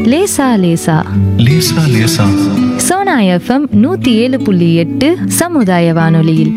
லேசா லேசா லேசா லேசா சோனா எஃப்எம் நூத்தி ஏழு புள்ளி எட்டு சமுதாய வானொலியில்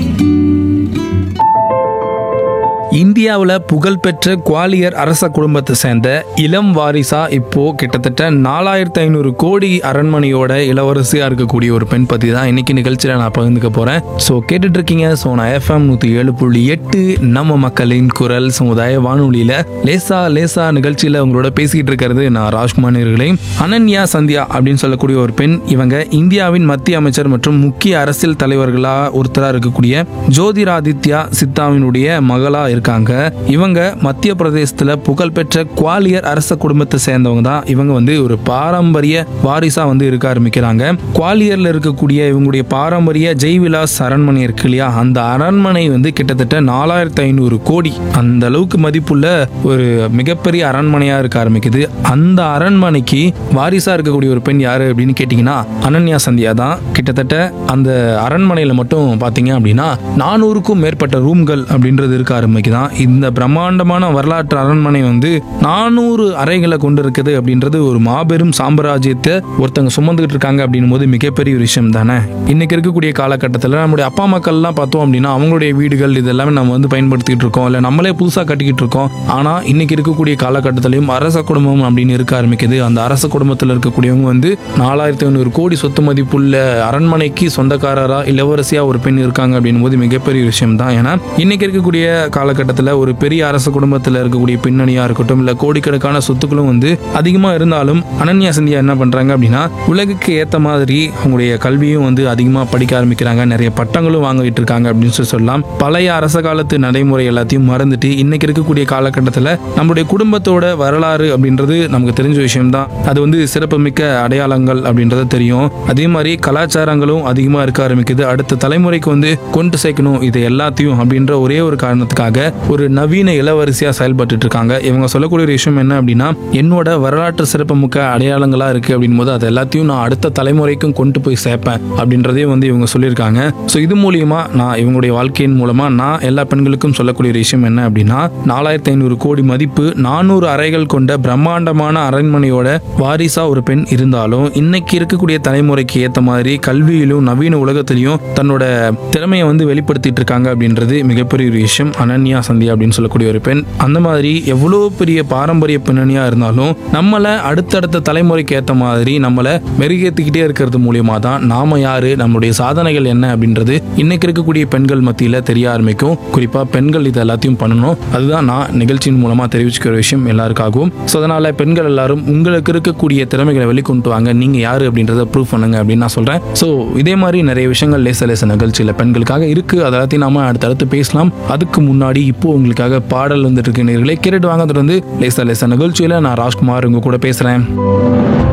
இந்தியாவில் புகழ்பெற்ற குவாலியர் அரச குடும்பத்தை சேர்ந்த இளம் வாரிசா இப்போ கிட்டத்தட்ட நாலாயிரத்தி ஐநூறு கோடி அரண்மனையோட இளவரசியா இருக்கக்கூடிய ஒரு பெண் பத்தி தான் இன்னைக்கு நிகழ்ச்சியில நான் பகிர்ந்துக்க போறேன் ஸோ கேட்டுட்டு இருக்கீங்க ஸோ நான் எஃப்எம் நூத்தி ஏழு புள்ளி எட்டு நம்ம மக்களின் குரல் சமுதாய வானொலியில லேசா லேசா நிகழ்ச்சியில உங்களோட பேசிக்கிட்டு இருக்கிறது நான் ராஜ்குமார் நேயர்களே அனன்யா சந்தியா அப்படின்னு சொல்லக்கூடிய ஒரு பெண் இவங்க இந்தியாவின் மத்திய அமைச்சர் மற்றும் முக்கிய அரசியல் தலைவர்களா ஒருத்தரா இருக்கக்கூடிய ஜோதிராதித்யா சித்தாவினுடைய மகளா இருக்காங்க இவங்க மத்திய பிரதேசத்துல புகழ்பெற்ற குவாலியர் அரச குடும்பத்தை சேர்ந்தவங்க தான் இவங்க வந்து ஒரு பாரம்பரிய வாரிசா வந்து இருக்க ஆரம்பிக்கிறாங்க குவாலியர்ல இருக்கக்கூடிய இவங்களுடைய பாரம்பரிய ஜெய்விலாஸ் அரண்மனை இருக்கு இல்லையா அந்த அரண்மனை வந்து கிட்டத்தட்ட நாலாயிரத்தி ஐநூறு கோடி அந்த அளவுக்கு மதிப்புள்ள ஒரு மிகப்பெரிய அரண்மனையா இருக்க ஆரம்பிக்குது அந்த அரண்மனைக்கு வாரிசா இருக்கக்கூடிய ஒரு பெண் யாரு அப்படின்னு கேட்டீங்கன்னா அனன்யா சந்தியா தான் கிட்டத்தட்ட அந்த அரண்மனையில மட்டும் பாத்தீங்க அப்படின்னா நானூறுக்கும் மேற்பட்ட ரூம்கள் அப்படின்றது இருக்க ஆரம்பிக்குதான் இந்த பிரம்மாண்டமான வரலாற்று அரண்மனை வந்து நானூறு அறைகளை கொண்டு இருக்குது அப்படின்றது ஒரு மாபெரும் சாம்ராஜ்யத்தை ஒருத்தங்க சுமந்துகிட்டு இருக்காங்க அப்படின்னும் போது மிகப்பெரிய ஒரு விஷயம் தானே இன்னைக்கு இருக்கக்கூடிய காலகட்டத்தில் நம்முடைய அப்பா மக்கள்லாம் பார்த்தோம் அப்படின்னா அவங்களுடைய வீடுகள் இது எல்லாமே நம்ம வந்து பயன்படுத்திட்டு இருக்கோம் இல்லை நம்மளே புதுசாக கட்டிக்கிட்டு இருக்கோம் ஆனால் இன்னைக்கு இருக்கக்கூடிய காலகட்டத்திலையும் அரச குடும்பம் அப்படின்னு இருக்க ஆரம்பிக்குது அந்த அரச குடும்பத்தில் இருக்கக்கூடியவங்க வந்து நாலாயிரத்தி ஐநூறு கோடி சொத்து மதிப்புள்ள அரண்மனைக்கு சொந்தக்காரரா இளவரசியா ஒரு பெண் இருக்காங்க அப்படின்னும் போது மிகப்பெரிய விஷயம் தான் ஏன்னா இன்னைக்கு இருக்கக்கூடிய காலகட்டத்தில் ஒரு பெரிய அரச குடும்பத்தில் இருக்கக்கூடிய பின்னணியா இருக்கட்டும் இல்லை கோடிக்கணக்கான சொத்துக்களும் வந்து அதிகமா இருந்தாலும் அனன்யா சந்தியா என்ன பண்றாங்க அப்படின்னா உலகுக்கு ஏத்த மாதிரி அவங்களுடைய கல்வியும் வந்து அதிகமா படிக்க ஆரம்பிக்கிறாங்க நிறைய பட்டங்களும் வாங்கிட்டு இருக்காங்க அப்படின்னு சொல்லி சொல்லலாம் பழைய அரச காலத்து நடைமுறை எல்லாத்தையும் மறந்துட்டு இன்னைக்கு இருக்கக்கூடிய காலகட்டத்தில் நம்மளுடைய குடும்பத்தோட வரலாறு அப்படின்றது நமக்கு தெரிஞ்ச விஷயம் தான் அது வந்து சிறப்புமிக்க அடையாளங்கள் அப்படின்றது தெரியும் அதே மாதிரி கலாச்சாரங்களும் அதிகமாக இருக்க ஆரம்பிக்குது அடுத்த தலைமுறைக்கு வந்து கொண்டு சேர்க்கணும் இது எல்லாத்தையும் அப்படின்ற ஒரே ஒரு காரணத்துக்காக ஒரு நவீன இளவரசியா செயல்பட்டு இருக்காங்க இவங்க சொல்லக்கூடிய ஒரு விஷயம் என்ன அப்படின்னா என்னோட வரலாற்று சிறப்புமிக்க அடையாளங்களா இருக்கு அப்படின் போது அது எல்லாத்தையும் நான் அடுத்த தலைமுறைக்கும் கொண்டு போய் சேர்ப்பேன் அப்படின்றதே வந்து இவங்க சொல்லியிருக்காங்க ஸோ இது மூலியமா நான் இவங்களுடைய வாழ்க்கையின் மூலமா நான் எல்லா பெண்களுக்கும் சொல்லக்கூடிய ஒரு விஷயம் என்ன அப்படின்னா நாலாயிரத்தி ஐநூறு கோடி மதிப்பு நானூறு அறைகள் கொண்ட பிரம்மாண்டமான அரண்மனையோட வாரிசா ஒரு பெண் இருந்தாலும் இன்னைக்கு இருக்கக்கூடிய தலைமுறைக்கு ஏத்த மாதிரி கல்வியிலும் நவீன உலகத்திலையும் தன்னோட திறமையை வந்து வெளிப்படுத்திட்டு இருக்காங்க அப்படின்றது மிகப்பெரிய ஒரு விஷயம் அனன்யா சந்தியா அப்படின்னு சொல்லக்கூடிய ஒரு பெண் அந்த மாதிரி எவ்வளோ பெரிய பாரம்பரிய பின்னணியா இருந்தாலும் நம்மளை அடுத்தடுத்த தலைமுறைக்கு ஏத்த மாதிரி நம்மளை மெருகேற்றிக்கிட்டே இருக்கிறது மூலியமா தான் நாம யாரு நம்மளுடைய சாதனைகள் என்ன அப்படின்றது இன்னைக்கு இருக்கக்கூடிய பெண்கள் மத்தியில தெரிய ஆரம்பிக்கும் குறிப்பா பெண்கள் இது எல்லாத்தையும் பண்ணணும் அதுதான் நான் நிகழ்ச்சியின் மூலமா தெரிவிச்சுக்கிற விஷயம் எல்லாருக்காகவும் ஸோ அதனால பெண்கள் எல்லாரும் உங்களுக்கு இருக்கக்கூடிய திறமைகளை வெளிக்கொண்டு வாங்க நீங்க யாரு அப்படின்றத ப்ரூவ் பண்ணுங்க அப்படின்னு நான் சொல்றேன் ஸோ இதே மாதிரி நிறைய விஷயங்கள் லேச லேச நிகழ்ச்சியில பெண்களுக்காக இருக்கு அதை எல்லாத்தையும் நாம அடுத்தடுத்து பேசலாம் அதுக்கு முன்னாடி இப்போ உங்களுக்காக பாடல் வந்துட்டு இருக்கு நேர்களே கேட்டுட்டு வாங்க தொடர்ந்து லேசா லேசா நிகழ்ச்சியில நான் ராஜ்குமார் உங்க கூட பேசுறேன்